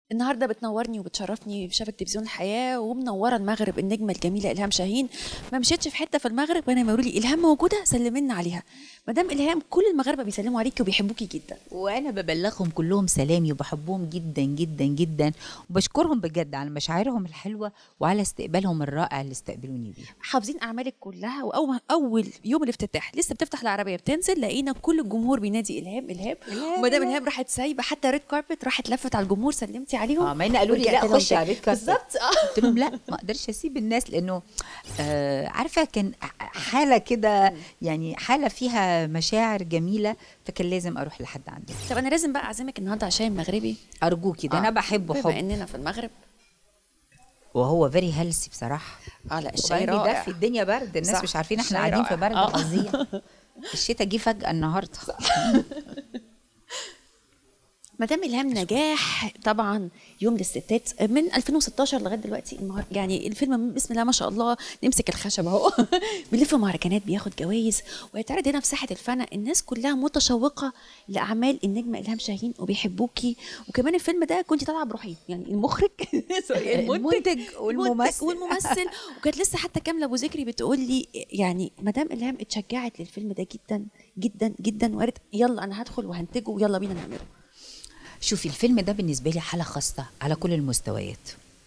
النهارده بتنورني وبتشرفني في شبكه تلفزيون الحياه ومنوره المغرب النجمه الجميله الهام شاهين ما مشيتش في حته في المغرب وانا يقولوا لي الهام موجوده سلمنا عليها مدام الهام كل المغاربه بيسلموا عليكي وبيحبوكي جدا وانا ببلغهم كلهم سلامي وبحبهم جدا جدا جدا وبشكرهم بجد على مشاعرهم الحلوه وعلى استقبالهم الرائع اللي استقبلوني بيه حافظين اعمالك كلها واول اول يوم الافتتاح لسه بتفتح العربيه بتنزل لقينا كل الجمهور بينادي الهام الهام إلهام، ومدام إلهام. الهام راحت سايبه حتى ريد كاربت راحت لفت على الجمهور سلمتي عليهم اه ما هنا قالوا لي ورجعت لا لهم خش تاني. على الريد كاربت بالظبط اه قلت لهم لا ما اقدرش اسيب الناس لانه آه عارفه كان حاله كده يعني حاله فيها مشاعر جميله فكان لازم اروح لحد عنده طب انا لازم بقى اعزمك النهارده عشان مغربي ارجوكي ده انا آه. بحبه بما حب اننا في المغرب وهو فيري هيلثي بصراحه اه لا الشاي وبعدين رائع بيدفي الدنيا برد الناس صح. مش عارفين احنا الشاي قاعدين في رائع. برد آه. فظيع الشتاء جه فجاه النهارده مدام الهام نجاح طبعا يوم للستات من 2016 لغايه دلوقتي المهر... يعني الفيلم بسم الله ما شاء الله نمسك الخشب اهو بيلف مهرجانات بياخد جوائز ويتعرض هنا في ساحه الفن الناس كلها متشوقه لاعمال النجمه الهام شاهين وبيحبوكي وكمان الفيلم ده كنت طالعه بروحين يعني المخرج سوري، المنتج والممثل. والممثل وكانت لسه حتى كامله ابو ذكري بتقول لي يعني مدام الهام اتشجعت للفيلم ده جدا جدا جدا وقالت يلا انا هدخل وهنتجه ويلا بينا نعمله شوفي الفيلم ده بالنسبه لي حاله خاصه على كل المستويات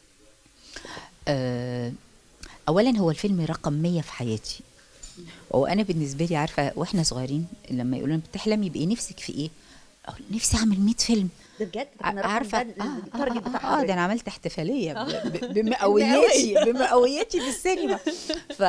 آه، اولا هو الفيلم رقم 100 في حياتي وانا بالنسبه لي عارفه واحنا صغيرين لما يقولوا لنا بتحلمي بايه نفسك في ايه أقول نفسي اعمل 100 فيلم ده بجد عارفه اه التارجت بتاع اه, آه, آه حضرتك. ده انا عملت احتفاليه ب- ب- بمئوياتي بمئوياتي في السينما ف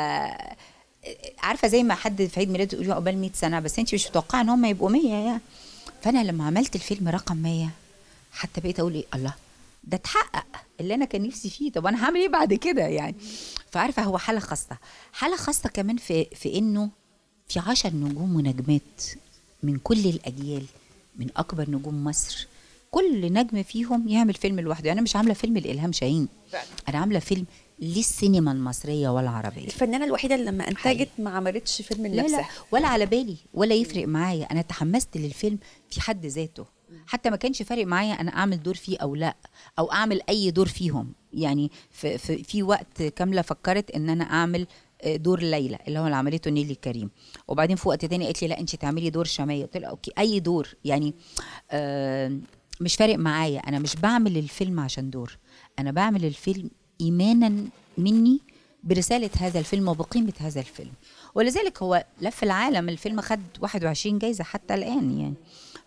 عارفه زي ما حد في عيد ميلاده يقول له عقبال 100 سنه بس انت مش متوقعه ان هم يبقوا 100 يعني فانا لما عملت الفيلم رقم 100 حتى بقيت اقول ايه الله ده اتحقق اللي انا كان نفسي فيه طب انا هعمل ايه بعد كده يعني فعارفه هو حاله خاصه حاله خاصه كمان في في انه في عشر نجوم ونجمات من كل الاجيال من اكبر نجوم مصر كل نجم فيهم يعمل فيلم لوحده يعني انا مش عامله فيلم لالهام شاهين فعلا. انا عامله فيلم للسينما المصريه والعربيه الفنانه الوحيده اللي لما انتجت حقيقي. ما عملتش فيلم لا لا لنفسها ولا على بالي ولا يفرق معايا انا تحمست للفيلم في حد ذاته حتى ما كانش فارق معايا انا اعمل دور فيه او لا او اعمل اي دور فيهم يعني في, في, في وقت كامله فكرت ان انا اعمل آه، دور ليلى اللي هو اللي عملته نيلي كريم وبعدين في وقت تاني قالت لي لا انت تعملي دور شميه قلت لها اوكي اي دور يعني آه مش فارق معايا انا مش بعمل الفيلم عشان دور انا بعمل الفيلم ايمانا مني برساله هذا الفيلم وبقيمه هذا الفيلم ولذلك هو لف العالم الفيلم خد 21 جايزه حتى الان يعني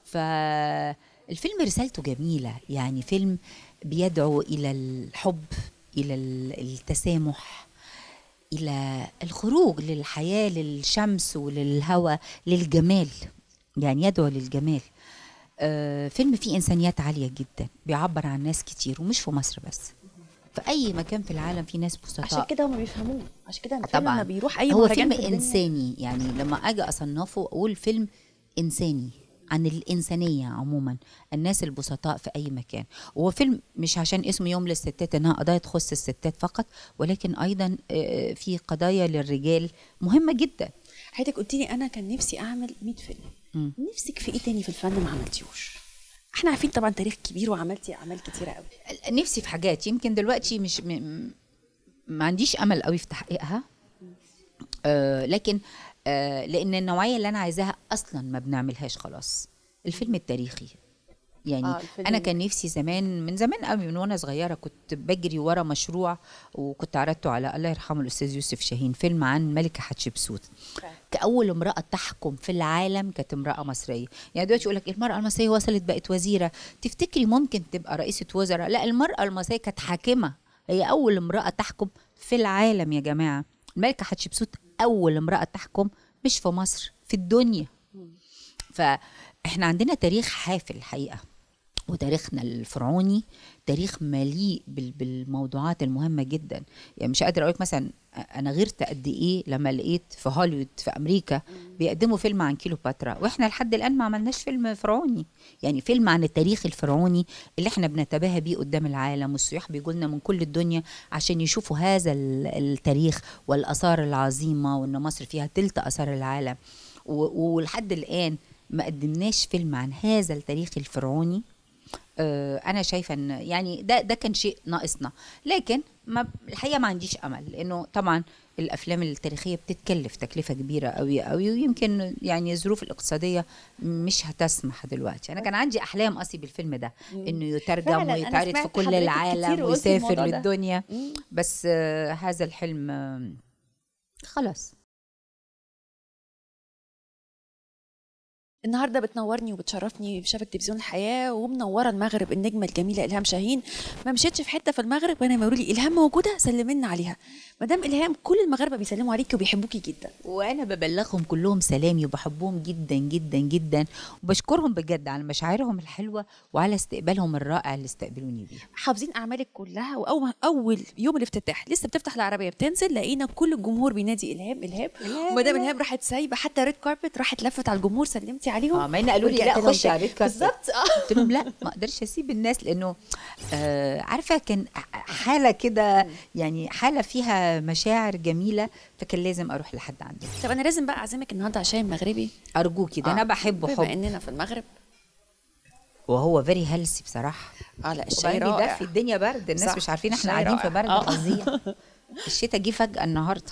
فالفيلم رسالته جميله يعني فيلم بيدعو الى الحب الى ال- التسامح الى الخروج للحياه للشمس وللهواء للجمال يعني يدعو للجمال آه فيلم فيه انسانيات عاليه جدا بيعبر عن ناس كتير ومش في مصر بس في اي مكان في العالم في ناس بسطاء عشان كده هم بيفهموه عشان كده الفيلم طبعا لما بيروح اي هو مهرجان فيلم في الدنيا- انساني يعني لما اجي اصنفه اقول فيلم انساني عن الانسانيه عموما الناس البسطاء في اي مكان وهو فيلم مش عشان اسمه يوم للستات انها قضايا تخص الستات فقط ولكن ايضا آه، في قضايا للرجال مهمه جدا حضرتك قلت لي انا كان نفسي اعمل 100 فيلم مم. نفسك في ايه تاني في الفن ما عملتيهوش احنا عارفين طبعا تاريخ كبير وعملتي اعمال كتيره قوي نفسي في حاجات يمكن دلوقتي مش م... م- ما عنديش امل قوي في تحقيقها آه لكن آه لان النوعيه اللي انا عايزاها اصلا ما بنعملهاش خلاص الفيلم التاريخي يعني آه، آه الفيلم انا ال- كان نفسي زمان من زمان قوي من وانا صغيره كنت بجري ورا مشروع وكنت عرضته على الله يرحمه الاستاذ يوسف شاهين فيلم عن ملكه حتشبسوت كأول امرأة تحكم في العالم كانت امرأة مصرية يعني دلوقتي يقول لك المرأة المصرية وصلت بقت وزيرة تفتكري ممكن تبقى رئيسة وزراء لا المرأة المصرية كانت حاكمة هي أول امرأة تحكم في العالم يا جماعة الملكة حتشبسوت أول امرأة تحكم مش في مصر في الدنيا فاحنا عندنا تاريخ حافل الحقيقة وتاريخنا الفرعوني تاريخ مليء بال- بالموضوعات المهمة جدا يعني مش قادرة أقولك مثلا أنا غيرت قد إيه لما لقيت في هوليوود في أمريكا بيقدموا فيلم عن كيلوباترا وإحنا لحد الآن ما عملناش فيلم فرعوني يعني فيلم عن التاريخ الفرعوني اللي إحنا بنتباهى بيه قدام العالم والسياح بيجوا لنا من كل الدنيا عشان يشوفوا هذا ال- التاريخ والآثار العظيمة وإن مصر فيها تلت آثار العالم و- ولحد الآن ما قدمناش فيلم عن هذا التاريخ الفرعوني آه، انا شايفه ان يعني ده ده كان شيء ناقصنا لكن ما الحقيقه ما عنديش امل لانه طبعا الافلام التاريخيه بتتكلف تكلفه كبيره قوي قوي ويمكن يعني الظروف الاقتصاديه مش هتسمح دلوقتي انا كان عندي احلام اصلي بالفيلم ده انه يترجم فعلاً، أنا ويتعرض في سمعت كل حضرتك العالم كتير قلتي ويسافر الموضوع ده. للدنيا مم. بس آه، هذا الحلم آه، خلاص النهارده بتنورني وبتشرفني في شبكه تلفزيون الحياه ومنوره المغرب النجمه الجميله الهام شاهين ما مشيتش في حته في المغرب وانا بيقولوا لي الهام موجوده سلمنا عليها مدام الهام كل المغاربه بيسلموا عليكي وبيحبوكي جدا وانا ببلغهم كلهم سلامي وبحبهم جدا جدا جدا وبشكرهم بجد على مشاعرهم الحلوه وعلى استقبالهم الرائع اللي استقبلوني بيه حافظين اعمالك كلها واول اول يوم الافتتاح لسه بتفتح العربيه بتنزل لقينا كل الجمهور بينادي الهام الهام إلهام، ومدام إلهام. الهام راحت سايبه حتى ريد كاربت راحت لفت على الجمهور سلمتي عليهم اه ما إن قالوا لي ورجعت لا لهم خش تاني. على ريد كاربت. بالظبط اه قلت لهم لا ما اقدرش اسيب الناس لانه آه عارفه كان حاله كده يعني حاله فيها مشاعر جميله فكان لازم اروح لحد عنده طب انا لازم بقى اعزمك النهارده عشان مغربي ارجوكي ده انا آه، بحبه بما حب اننا في المغرب وهو فيري هيلثي بصراحه اه لا الشاي وبعدين رائع في الدنيا برد الناس صح، مش عارفين احنا الشاي قاعدين في رائع. برد آه. فظيع الشتاء جه فجاه النهارده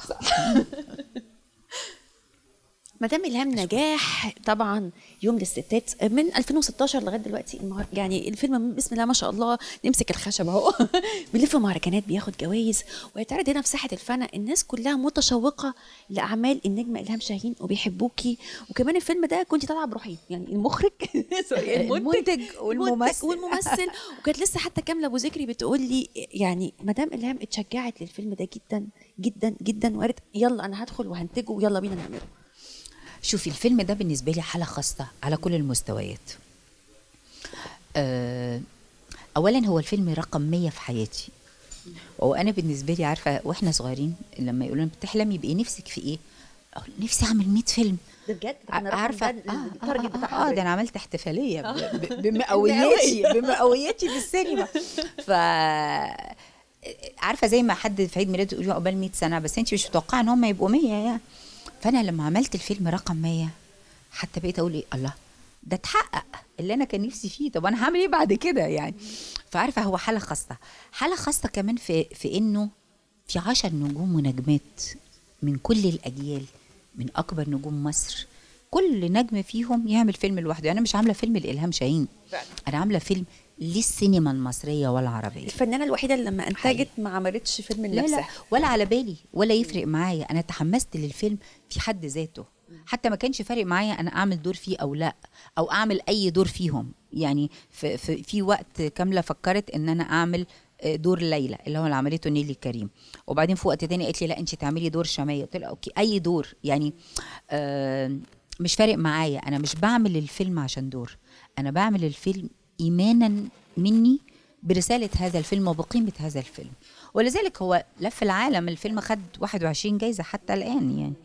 مدام الهام نجاح طبعا يوم للستات من 2016 لغايه دلوقتي المهر... يعني الفيلم بسم الله ما شاء الله نمسك الخشب اهو بيلف مهرجانات بياخد جوائز ويتعرض هنا في ساحه الفن الناس كلها متشوقه لاعمال النجمه الهام شاهين وبيحبوكي وكمان الفيلم ده كنت طالعه بروحين يعني المخرج سوري المنتج والممثل. والممثل وكانت لسه حتى كامله ابو ذكري بتقول لي يعني مدام الهام اتشجعت للفيلم ده جدا جدا جدا وقالت يلا انا هدخل وهنتجه ويلا بينا نعمله شوفي الفيلم ده بالنسبه لي حاله خاصه على كل المستويات آه، اولا هو الفيلم رقم 100 في حياتي وانا بالنسبه لي عارفه واحنا صغيرين لما يقولوا لنا بتحلمي بايه نفسك في ايه أقول نفسي اعمل 100 فيلم ده بجد عارفه اه التارجت بتاع اه, آه, آه حضرتك. ده انا عملت احتفاليه ب- ب- بمئوياتي بمئوياتي في السينما ف عارفه زي ما حد في عيد ميلاده يقول له عقبال 100 سنه بس انت مش متوقعه ان هم يبقوا 100 يعني فانا لما عملت الفيلم رقم 100 حتى بقيت اقول ايه الله ده اتحقق اللي انا كان نفسي فيه طب انا هعمل ايه بعد كده يعني فعارفه هو حاله خاصه حاله خاصه كمان في في انه في عشر نجوم ونجمات من كل الاجيال من اكبر نجوم مصر كل نجم فيهم يعمل فيلم لوحده يعني انا مش عامله فيلم لالهام شاهين فعلا. انا عامله فيلم للسينما المصريه والعربيه الفنانه الوحيده اللي لما انتجت حقيقي. ما عملتش فيلم لا لا لنفسها ولا على بالي ولا يفرق معايا انا تحمست للفيلم في حد ذاته حتى ما كانش فارق معايا انا اعمل دور فيه او لا او اعمل اي دور فيهم يعني في, في, في وقت كامله فكرت ان انا اعمل آه، دور ليلى اللي هو اللي عملته نيلي كريم وبعدين في وقت تاني قالت لي لا انت تعملي دور شميه قلت لها اوكي اي دور يعني آه مش فارق معايا انا مش بعمل الفيلم عشان دور انا بعمل الفيلم ايمانا مني برساله هذا الفيلم وبقيمه هذا الفيلم ولذلك هو لف العالم الفيلم خد 21 جايزه حتى الان يعني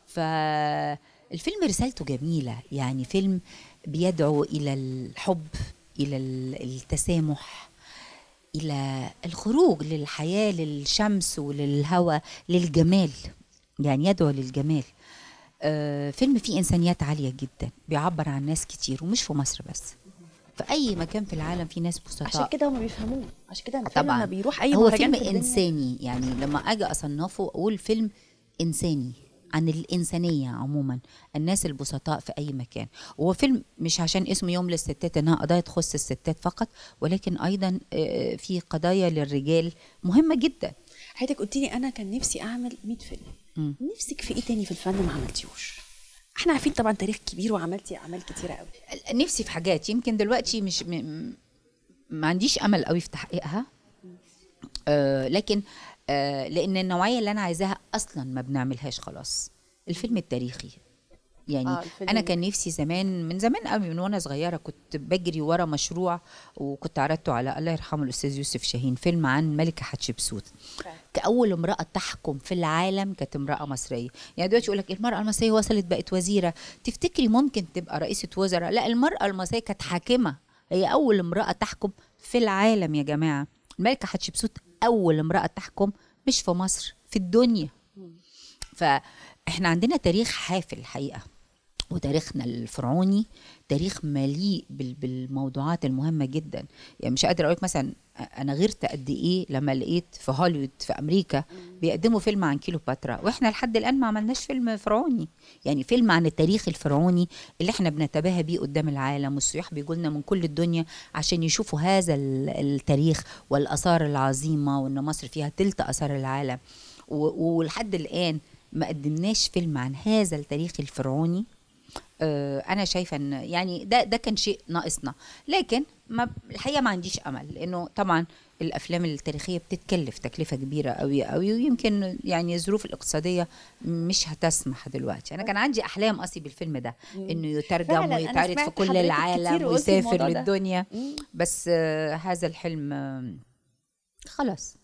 فالفيلم رسالته جميله يعني فيلم بيدعو الى الحب الى ال- التسامح الى الخروج للحياه للشمس وللهواء للجمال يعني يدعو للجمال آه فيلم فيه انسانيات عاليه جدا بيعبر عن ناس كتير ومش في مصر بس في اي مكان في العالم في ناس بسطاء عشان كده هم بيفهموه عشان كده الفيلم لما طبعا بيروح اي هو مهرجان فيلم في الدنيا- انساني يعني لما اجي اصنفه اقول فيلم انساني عن الانسانيه عموما الناس البسطاء في اي مكان وهو فيلم مش عشان اسمه يوم للستات انها قضايا تخص الستات فقط ولكن ايضا آه، في قضايا للرجال مهمه جدا حضرتك قلت لي انا كان نفسي اعمل 100 فيلم مم. نفسك في ايه تاني في الفن ما عملتيهوش احنا عارفين طبعا تاريخ كبير وعملتي اعمال كتيره قوي نفسي في حاجات يمكن دلوقتي مش م... م- ما عنديش امل قوي في تحقيقها آه لكن آه لان النوعيه اللي انا عايزاها اصلا ما بنعملهاش خلاص الفيلم التاريخي يعني آه، آه الفيلم انا ال- كان نفسي زمان من زمان قوي من وانا صغيره كنت بجري ورا مشروع وكنت عرضته على الله يرحمه الاستاذ يوسف شاهين فيلم عن ملكه حتشبسوت كأول امرأة تحكم في العالم كانت امرأة مصرية يعني دلوقتي يقول لك المرأة المصرية وصلت بقت وزيرة تفتكري ممكن تبقى رئيسة وزراء لا المرأة المصرية كانت حاكمة هي أول امرأة تحكم في العالم يا جماعة الملكة حتشبسوت أول امرأة تحكم مش في مصر في الدنيا فاحنا عندنا تاريخ حافل الحقيقة وتاريخنا الفرعوني تاريخ مليء بال- بالموضوعات المهمه جدا يعني مش قادره اقول مثلا انا غيرت قد ايه لما لقيت في هوليوود في امريكا بيقدموا فيلم عن كيلوباترا واحنا لحد الان ما عملناش فيلم فرعوني يعني فيلم عن التاريخ الفرعوني اللي احنا بنتباهى بيه قدام العالم والسياح بيجوا لنا من كل الدنيا عشان يشوفوا هذا ال- التاريخ والاثار العظيمه وان مصر فيها تلت اثار العالم و- ولحد الان ما قدمناش فيلم عن هذا التاريخ الفرعوني آه، انا شايفه ان يعني ده ده كان شيء ناقصنا لكن ما الحقيقه ما عنديش امل لانه طبعا الافلام التاريخيه بتتكلف تكلفه كبيره قوي قوي ويمكن يعني الظروف الاقتصاديه مش هتسمح دلوقتي انا كان عندي احلام اصلي بالفيلم ده انه يترجم فعلاً، أنا ويتعرض في سمعت كل حضرتك العالم كتير وقلتي ويسافر الموضوع ده. للدنيا مم. بس آه، هذا الحلم آه، خلاص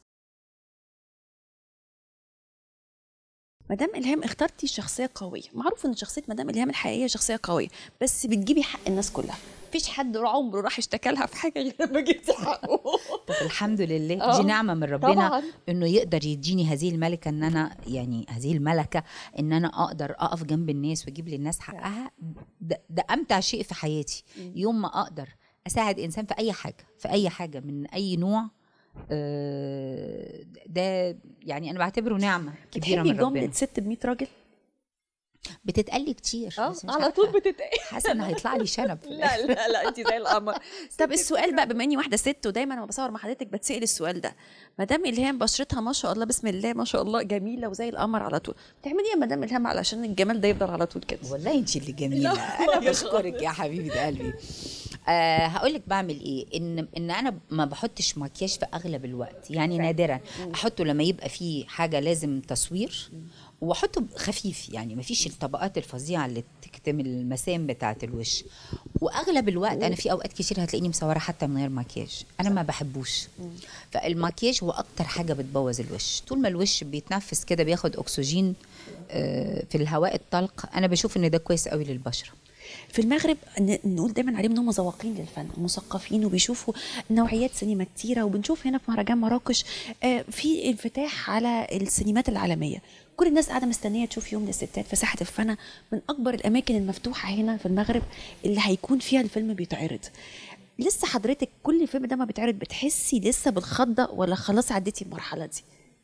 مدام الهام اخترتي شخصيه قويه معروف ان شخصيه مدام الهام الحقيقيه شخصيه قويه بس بتجيبي حق الناس كلها مفيش حد عمره راح اشتكى لها في حاجه غير لما جبتي حقه طب الحمد لله آه، دي نعمه من ربنا طبعاً. انه يقدر يديني هذه الملكه ان انا يعني هذه الملكه ان انا اقدر اقف جنب الناس واجيب للناس حقها ده, ده امتع شيء في حياتي يوم ما اقدر اساعد انسان في اي حاجه في اي حاجه من اي نوع آه، ده يعني انا بعتبره نعمه كبيره بتحبي من ربنا جمله ست ب 100 راجل بتتقال لي كتير بس مش على عارفة. طول بتتقال حاسه ان هيطلع لي شنب في الآخر. لا لا لا انت زي القمر طب السؤال بقى بما اني واحده ست ودايما لما بصور مع حضرتك بتسال السؤال ده مدام الهام بشرتها ما شاء الله بسم الله ما شاء الله جميله وزي القمر على طول بتعملي ايه يا مدام الهام علشان الجمال ده يفضل على طول كده والله انت اللي جميله لا، انا يا بشكرك يا حبيبه قلبي أه هقول لك بعمل ايه ان ان انا ما بحطش مكياج في اغلب الوقت يعني نادرا احطه لما يبقى فيه حاجه لازم تصوير واحطه خفيف يعني ما فيش الطبقات الفظيعه اللي تكتمل المسام بتاعه الوش واغلب الوقت انا في اوقات كتير هتلاقيني مصوره حتى من غير مكياج انا ما بحبوش فالمكياج هو اكتر حاجه بتبوظ الوش طول ما الوش بيتنفس كده بياخد اكسجين آه، في الهواء الطلق انا بشوف ان ده كويس قوي للبشره في المغرب ن- نقول دايما عليهم ان هم ذواقين للفن مثقفين وبيشوفوا نوعيات سينما كتيره وبنشوف هنا في مهرجان مراكش آه، في انفتاح على السينمات العالميه كل الناس قاعده مستنيه تشوف يوم للستات في ساحه الفنا من اكبر الاماكن المفتوحه هنا في المغرب اللي هيكون فيها الفيلم بيتعرض لسه حضرتك كل الفيلم ده ما بيتعرض بتحسي لسه بالخضه ولا خلاص عديتي المرحله دي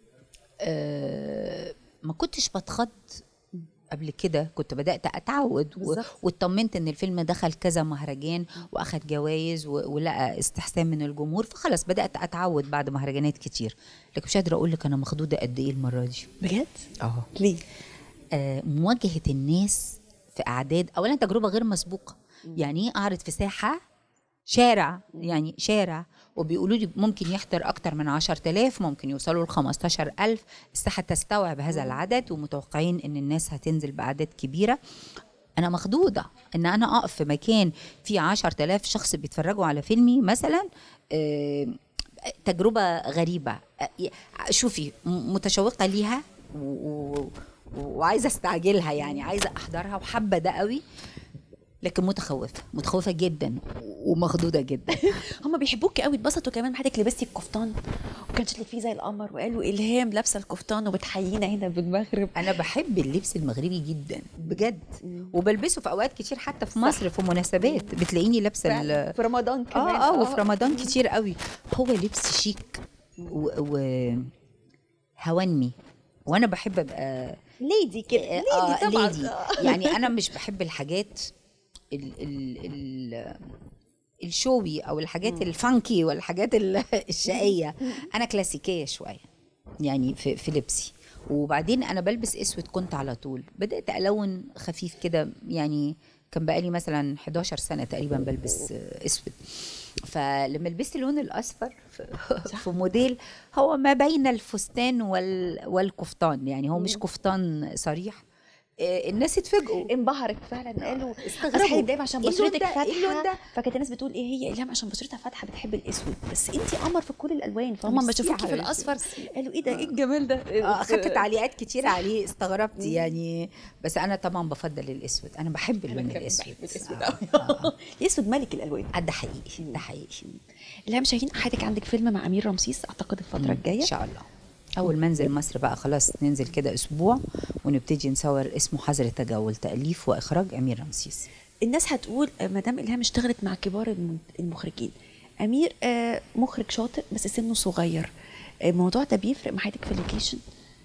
آه، ما كنتش بتخض قبل كده كنت بدات اتعود و- بالظبط. واطمنت ان الفيلم دخل كذا مهرجان واخد جوائز و- ولقى استحسان من الجمهور فخلاص بدات اتعود بعد مهرجانات كتير لكن مش قادره اقول لك انا مخضوضه قد ايه المره دي بجد اه ليه آه، مواجهه الناس في اعداد اولا تجربه غير مسبوقه يعني ايه اعرض في ساحه شارع يعني شارع وبيقولوا لي ممكن يحضر اكتر من 10000 ممكن يوصلوا ل 15000 الساحه تستوعب هذا العدد ومتوقعين ان الناس هتنزل باعداد كبيره انا مخضوضه ان انا اقف في مكان فيه 10000 شخص بيتفرجوا على فيلمي مثلا آه، تجربه غريبه آه، شوفي م- متشوقه ليها و- و- وعايزه استعجلها يعني عايزه احضرها وحابه ده قوي لكن متخوفه متخوفه جدا ومخضوضه جدا هم بيحبوك قوي اتبسطوا كمان ما حضرتك لبستي القفطان وكان شكلك فيه زي القمر وقالوا الهام لابسه القفطان وبتحيينا هنا بالمغرب انا بحب اللبس المغربي جدا بجد وبلبسه في اوقات كتير حتى في مصر في مناسبات بتلاقيني لابسه ال- في رمضان كمان اه اه وفي رمضان كتير قوي هو لبس شيك و, و... هوانمي وانا بحب ابقى ليدي كده آه ليدي طبعا ليدي. يعني انا مش بحب الحاجات ال ال ال الشوي او الحاجات الفانكي والحاجات ال- الشقيه انا كلاسيكيه شويه يعني في, في لبسي وبعدين انا بلبس اسود كنت على طول بدات الون خفيف كده يعني كان بقالي مثلا 11 سنه تقريبا بلبس آه، اسود فلما لبست اللون الاصفر في, في موديل هو ما بين الفستان وال والكفتان يعني هو مش كفتان صريح آه، الناس اتفاجئوا انبهرت فعلا قالوا استغربوا. اصل حضرتك دايما عشان إيه اللون بشرتك ده؟ إيه اللون فاتحه ده؟ فكانت الناس بتقول ايه هي الهام عشان بشرتها فاتحه بتحب الاسود بس انت قمر في كل الالوان فهم ما ميرسي يا شافوكي في حبيبتي، الاصفر قالوا ايه ده ايه الجمال ده اه اخدت تعليقات كتير عليه استغربت يعني بس انا طبعا بفضل الاسود انا بحب اللون كمان الاسود بحب الاسود آه، قوي آه. الاسود ملك الالوان آه، ده حقيقي ده حقيقي الهام شاهين حضرتك عندك فيلم مع امير رمسيس اعتقد الفتره الجايه ان شاء الله اول ما انزل مصر بقى خلاص ننزل كده اسبوع ونبتدي نصور اسمه حظر التجول تاليف واخراج امير رمسيس الناس هتقول آه، مدام الهام اشتغلت مع كبار الم- المخرجين امير آه، مخرج شاطر بس سنه صغير آه، الموضوع ده بيفرق مع حياتك في اللوكيشن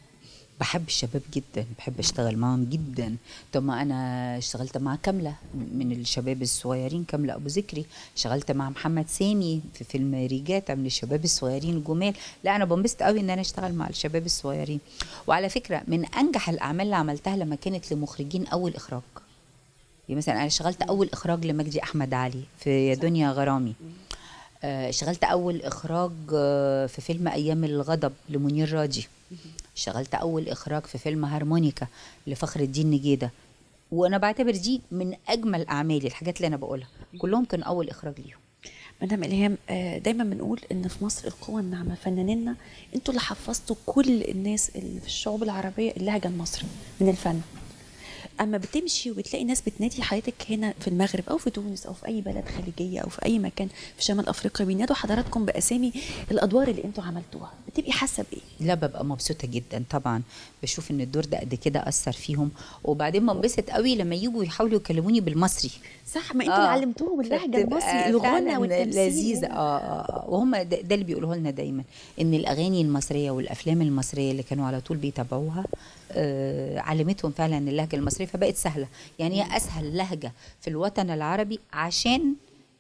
بحب الشباب جدا بحب اشتغل معاهم جدا طب ما انا اشتغلت مع كامله من الشباب الصغيرين كامله ابو ذكري اشتغلت مع محمد سامي في فيلم ريجاتا من الشباب الصغيرين الجمال لا انا بنبسط قوي ان انا اشتغل مع الشباب الصغيرين وعلى فكره من انجح الاعمال اللي عملتها لما كانت لمخرجين اول اخراج يعني مثلا انا اشتغلت اول اخراج لمجدي احمد علي في يا دنيا غرامي آه، اشتغلت اول اخراج آه، في فيلم ايام الغضب لمنير راجي اشتغلت اول اخراج في فيلم هارمونيكا لفخر الدين نجيده وانا بعتبر دي من اجمل اعمالي الحاجات اللي انا بقولها كلهم كانوا اول اخراج ليهم مدام الهام آه، دايما بنقول ان في مصر القوه الناعمه فنانينا انتوا اللي حفظتوا كل الناس اللي في الشعوب العربيه اللهجه المصري من الفن اما بتمشي وبتلاقي ناس بتنادي حضرتك هنا في المغرب او في تونس او في اي بلد خليجيه او في اي مكان في شمال افريقيا بينادوا حضراتكم باسامي الادوار اللي انتوا عملتوها بتبقي حاسه بايه لا ببقى مبسوطه جدا طبعا بشوف ان الدور ده قد كده اثر فيهم وبعدين بنبسط قوي لما يجوا يحاولوا يكلموني بالمصري صح ما انتوا اللي علمتوهم اللهجه فبتبقى المصري الغنى فعلاً والتمثيل لذيذه اه اه آه. وهم ده, ده اللي بيقولوه لنا دايما ان الاغاني المصريه والافلام المصريه اللي كانوا على طول بيتابعوها آه علمتهم فعلا اللهجه المصريه فبقت سهله يعني هي اسهل لهجه في الوطن العربي عشان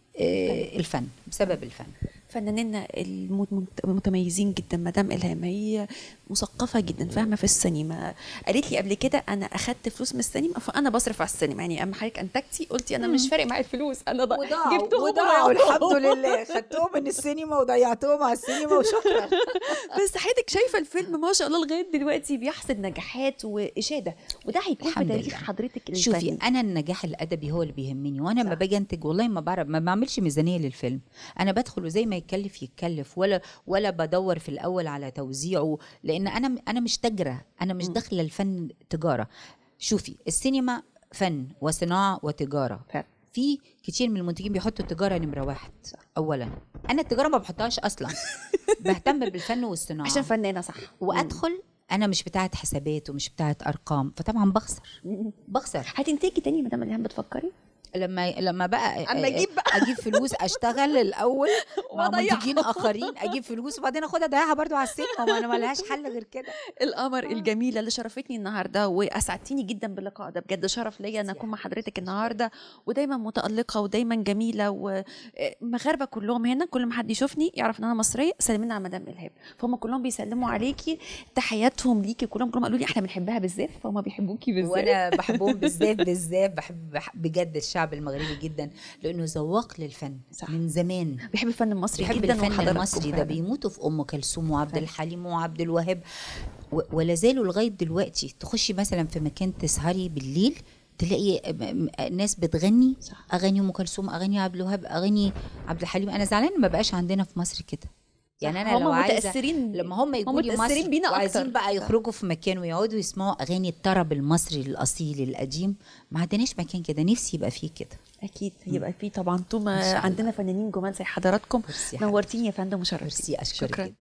آه الفن بسبب الفن فنانينا المت- المتميزين جدا مدام الهام هي مثقفه جدا فاهمه في السينما قالت لي قبل كده انا اخدت فلوس من السينما فانا بصرف على السينما يعني اما حضرتك انتجتي قلتي انا مش فارق معايا الفلوس انا ض- جبتهم وضيعتهم. خدتهم من السينما وضيعتهم على السينما وشكرا بس حضرتك شايفه الفيلم ما شاء الله لغايه دلوقتي بيحصد نجاحات واشاده وده هيكون في الحمد تاريخ لله. حضرتك شوفي الفني. انا النجاح الادبي هو اللي بيهمني وانا لما صح. باجي انتج والله ما بعرف ما بعملش ميزانيه للفيلم انا بدخل وزي ما يتكلف يتكلف ولا ولا بدور في الاول على توزيعه لان انا انا مش تاجره انا مش داخله الفن تجاره شوفي السينما فن وصناعه وتجاره فعلا. في كتير من المنتجين بيحطوا التجاره نمره واحد اولا انا التجاره ما بحطهاش اصلا بهتم بالفن والصناعه عشان فنانه صح وادخل انا مش بتاعه حسابات ومش بتاعه ارقام فطبعا بخسر بخسر هتنتجي تاني مدام الهام بتفكري لما لما بقى أما أجيب بقى. اجيب فلوس اشتغل الاول مع وأضيعها. منتجين اخرين اجيب فلوس وبعدين اخدها اضيعها برضو على السينما ما انا ملهاش حل غير كده القمر الجميله اللي شرفتني النهارده واسعدتيني جدا باللقاء ده بجد شرف ليا ان اكون مع حضرتك النهارده ودايما متالقه ودايما جميله ومغاربه كلهم هنا كل ما حد يشوفني يعرف ان انا مصريه سلمنا على مدام الهام فهم كلهم بيسلموا عليكي تحياتهم ليكي كلهم كلهم قالوا لي احنا بنحبها بالذات فهم بيحبوكي بالذات وانا بحبهم بالذات بالذات بحب بحب بجد الشعب المغربي جدا لانه ذواق للفن صح. من زمان بيحب الفن المصري بيحب جدا الفن وحضراتكم المصري ده فعلاً. بيموتوا في ام كلثوم وعبد فعلا. الحليم وعبد الوهاب و- ولا زالوا لغايه دلوقتي تخشي مثلا في مكان تسهري بالليل تلاقي م- م- ناس بتغني صح. اغاني ام كلثوم اغاني عبد الوهاب اغاني عبد الحليم انا زعلانه ما بقاش عندنا في مصر كده يعني انا هم لو عايزه متاثرين لما هم يجوا لي متاثرين مصر بينا اكتر وعايزين بقى يخرجوا في مكان ويقعدوا يسمعوا اغاني الطرب المصري الاصيل القديم ما عندناش مكان كده نفسي يبقى فيه كده اكيد يبقى في طبعا طول إن شاء ما الله. عندنا فنانين جمال زي حضراتكم ميرسي يا نورتيني يا فندم وشرفتيني ميرسي اشكرك شكراً. جدا